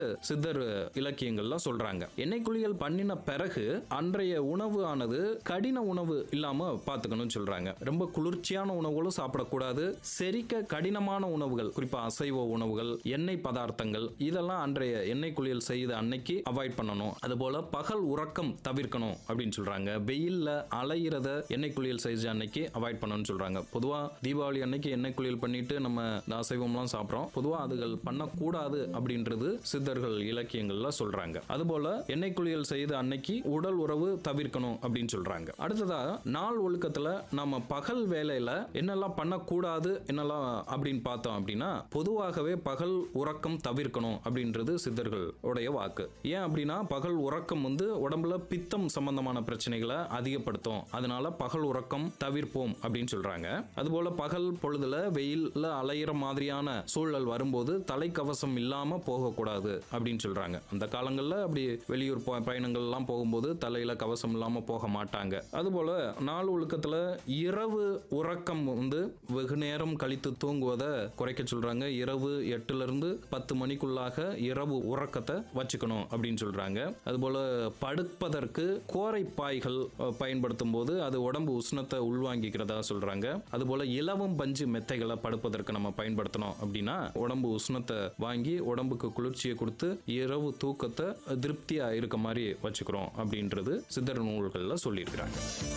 சித்தர் இலக்கியங்கள்ல சொல்றாங்க எண்ணெய் குளியல் பண்ணின பிறகு அன்றைய உணவு ஆனது கடின உணவு இல்லாம பாத்துக்கணும்னு சொல்றாங்க ரொம்ப குளிர்ச்சியான உணவுகளும் சாப்பிடக்கூடாது செரிக்க கடினமான உணவுகள் குறிப்பா அசைவ உணவுகள் எண்ணெய் பதார்த்தங்கள் இதெல்லாம் அன்றைய எண்ணெய் குளியல் செய்த அன்னைக்கு அவாய்ட் பண்ணணும் அதுபோல பகல் உறக்கம் தவிர்க்கணும் அப்படின்னு சொல்றாங்க வெயில்ல அலையிறத எண்ணெய் குளியல் செய்த அன்னைக்கு அவாய்ட் பண்ணணும்னு சொல்றாங்க பொதுவா தீபாவளி அன்னைக்கு எண்ணெய் குளியல் பண்ணிட்டு நம்ம இந்த அசைவம்லாம் சாப்பிட்றோம் பொதுவா அதுகள் பண்ணக்கூடாது அப்படின்றது சித்தர்கள் இலக்கியங்கள்ல சொல்றாங்க அதுபோல எண்ணெய் குளியல் செய்த அன்னைக்கு உடல் உறவு தவிர்க்கணும் அப்படின்னு சொல்றாங்க அடுத்ததா நாள் ஒழுக்கத்துல நம்ம பகல் வேலையில என்னெல்லாம் பண்ணக்கூடாது என்னெல்லாம் அப்படின்னு பார்த்தோம் அப்படின்னா பொதுவாகவே பகல் உறக்கம் தவிர்க்கணும் அப்படின்றது சித்தர்கள் உடைய வாக்கு ஏன் அப்படின்னா பகல் உறக்கம் வந்து உடம்புல பித்தம் சம்பந்தமான பிரச்சனைகளை அதிகப்படுத்தும் அதனால பகல் உறக்கம் தவிர்ப்போம் அப்படின்னு சொல்றாங்க அதுபோல பகல் பொழுதுல வெயில்ல அலையிற மாதிரியான சூழல் வரும்போது தலைக்கவசம் இல்லாம போகக்கூடாது அப்படின்னு சொல்றாங்க அந்த காலங்கள்ல அப்படி வெளியூர் ப- பயணங்கள் எல்லாம் போகும்போது தலையில கவசம் இல்லாம போக மாட்டாங்க அதுபோல நாள் ஒழுக்கத்துல இரவு உறக்கம் வந்து வெகு நேரம் கழித்து தூங்குவதை குறைக்க சொல்றாங்க இரவு எட்டுல இருந்து பத்து மணிக்குள்ளாக இரவு உறக்கத்தை வச்சுக்கணும் அப்படின்னு சொல்றாங்க அதுபோல படுப்பதற்கு கோரை பாய்கள் அஹ், பயன்படுத்தும் போது அது உடம்பு உஷ்ணத்தை உள்வாங்கிக்கிறதா சொல்றாங்க அதுபோல இலவம் பஞ்சு மெத்தைகளை படுப்பதற்கு நம்ம பயன்படுத்தணும் அப்படின்னா உடம்பு உஷ்ணத்தை வாங்கி உடம்புக்கு குளிர்ச்சியை கொடுத்து இரவு தூக்கத்தை திருப்தியா இருக்க மாதிரி வச்சுக்கிறோம் அப்படின்றது சித்தர் நூல்கள்ல சொல்லியிருக்கிறாங்க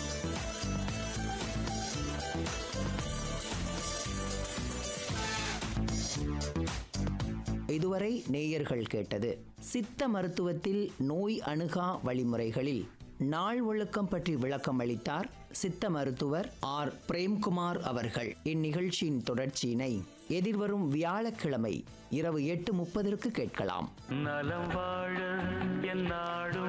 இதுவரை நேயர்கள் கேட்டது சித்த மருத்துவத்தில் நோய் அணுகா வழிமுறைகளில் நாள் ஒழுக்கம் பற்றி விளக்கம் அளித்தார் சித்த மருத்துவர் ஆர் பிரேம்குமார் அவர்கள் இந்நிகழ்ச்சியின் தொடர்ச்சியினை எதிர்வரும் வியாழக்கிழமை இரவு எட்டு முப்பதற்கு கேட்கலாம் நலம் வாழ என் நாடும்